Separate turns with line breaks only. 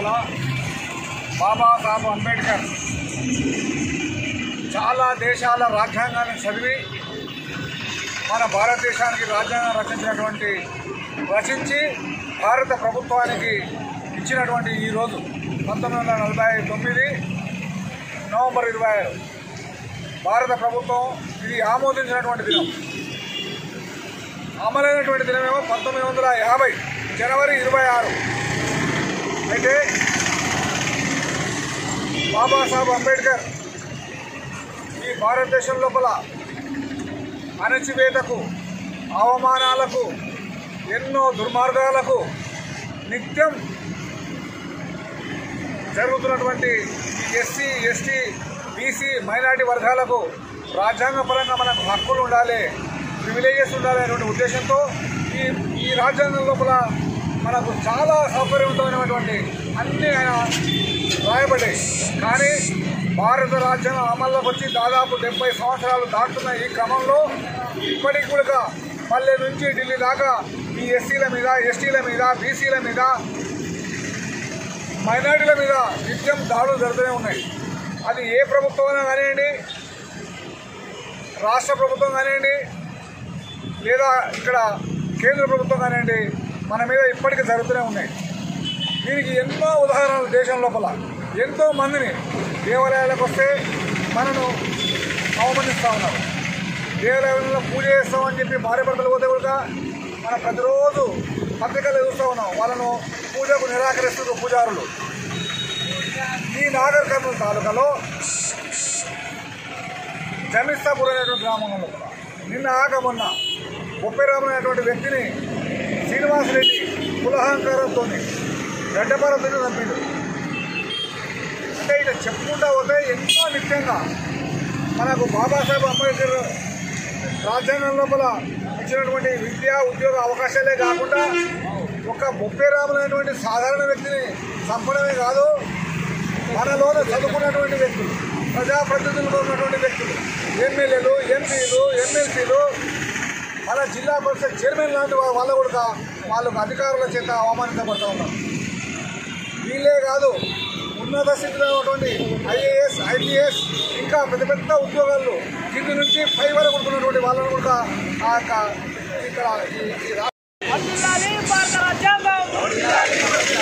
లోపల బాబాసాహెబ్ అంబేద్కర్ చాలా దేశాల రాజ్యాంగాన్ని చదివి మన భారతదేశానికి రాజ్యాంగం రచించినటువంటి రచించి భారత ప్రభుత్వానికి ఇచ్చినటువంటి ఈ రోజు పంతొమ్మిది వందల నలభై తొమ్మిది నవంబర్ ఇరవై ఆరు భారత ప్రభుత్వం ఇది ఆమోదించినటువంటి దినం అమలైనటువంటి దినమేమో పంతొమ్మిది వందల యాభై జనవరి ఇరవై ఆరు అయితే బాబాసాహెబ్ అంబేద్కర్ ఈ భారతదేశం లోపల అణచివేతకు అవమానాలకు ఎన్నో దుర్మార్గాలకు నిత్యం జరుగుతున్నటువంటి ఎస్సీ ఎస్టీ బీసీ మైనారిటీ వర్గాలకు రాజ్యాంగపరంగా మనకు హక్కులు ఉండాలి ప్రివిలేజెస్ ఉండాలి అనేటువంటి ఉద్దేశంతో ఈ ఈ రాజ్యాంగం లోపల మనకు చాలా సౌకర్యవంతమైనటువంటి అన్నీ ఆయన రాయబడ్డాయి కానీ భారత రాజ్యాంగం అమల్లోకి వచ్చి దాదాపు డెబ్బై సంవత్సరాలు దాటుతున్న ఈ క్రమంలో ఇప్పటికి కూడా పల్లె నుంచి ఢిల్లీ దాకా ఈ ఎస్సీల మీద ఎస్టీల మీద బీసీల మీద మైనార్టీల మీద నిత్యం దాడులు జరుగుతూనే ఉన్నాయి అది ఏ ప్రభుత్వం అయినా కానివ్వండి రాష్ట్ర ప్రభుత్వం కానివ్వండి లేదా ఇక్కడ కేంద్ర ప్రభుత్వం కానివ్వండి మన మీద ఇప్పటికీ జరుగుతూనే ఉన్నాయి దీనికి ఎన్నో ఉదాహరణలు దేశం లోపల ఎంతో మందిని దేవాలయాలకు వస్తే మనను అవమానిస్తూ ఉన్నారు దేవాలయంలో పూజ చేస్తామని చెప్పి భార్య భర్తలు పోతే కూడా మనం ప్రతిరోజు పత్రికలు చూస్తూ ఉన్నాం వాళ్ళను పూజకు నిరాకరిస్తున్నారు పూజారులు ఈ నాగర్ కర్నూలు తాలూకాలో జమిస్తాపూర్ అనేటువంటి గ్రామంలో కూడా నిన్న ఆక మొన్న బొప్పెరాము అనేటువంటి వ్యక్తిని శ్రీనివాసరెడ్డి కులహంకారంతో గడ్డపారంతో చంపిండు అంటే ఇట్లా చెప్పుకుంటా పోతే ఎంతో నిత్యంగా మనకు బాబాసాహెబ్ అంబేద్కర్ రాజ్యాంగం లోపల ఇచ్చినటువంటి విద్యా ఉద్యోగ అవకాశాలే కాకుండా ఒక బొప్పేరాములైనటువంటి సాధారణ వ్యక్తిని చంపడమే కాదు మనలోనే చదువుకున్నటువంటి వ్యక్తులు ప్రజాప్రతినిధులుగా ఉన్నటువంటి వ్యక్తులు ఎమ్మెల్యేలు ఎంపీలు ఎమ్మెల్సీలు మన జిల్లా పరిషత్ చైర్మన్ లాంటి వా- వాళ్ళ కూడా వాళ్ళకు అధికారుల చేత అవమానించబడుతూ ఉన్నారు వీళ్ళే కాదు ఉన్నత స్థితిలో ఉన్నటువంటి ఐఏఎస్ ఐపీఎస్ ఇంకా పెద్ద పెద్ద ఉద్యోగాలు కింది నుంచి పై వరకు ఉన్నటువంటి వాళ్ళను కూడా ఆ యొక్క ఇక్కడ ఈ- ఈ రా-
వర్ధిల్లాలి భారత రాజ్యాంగం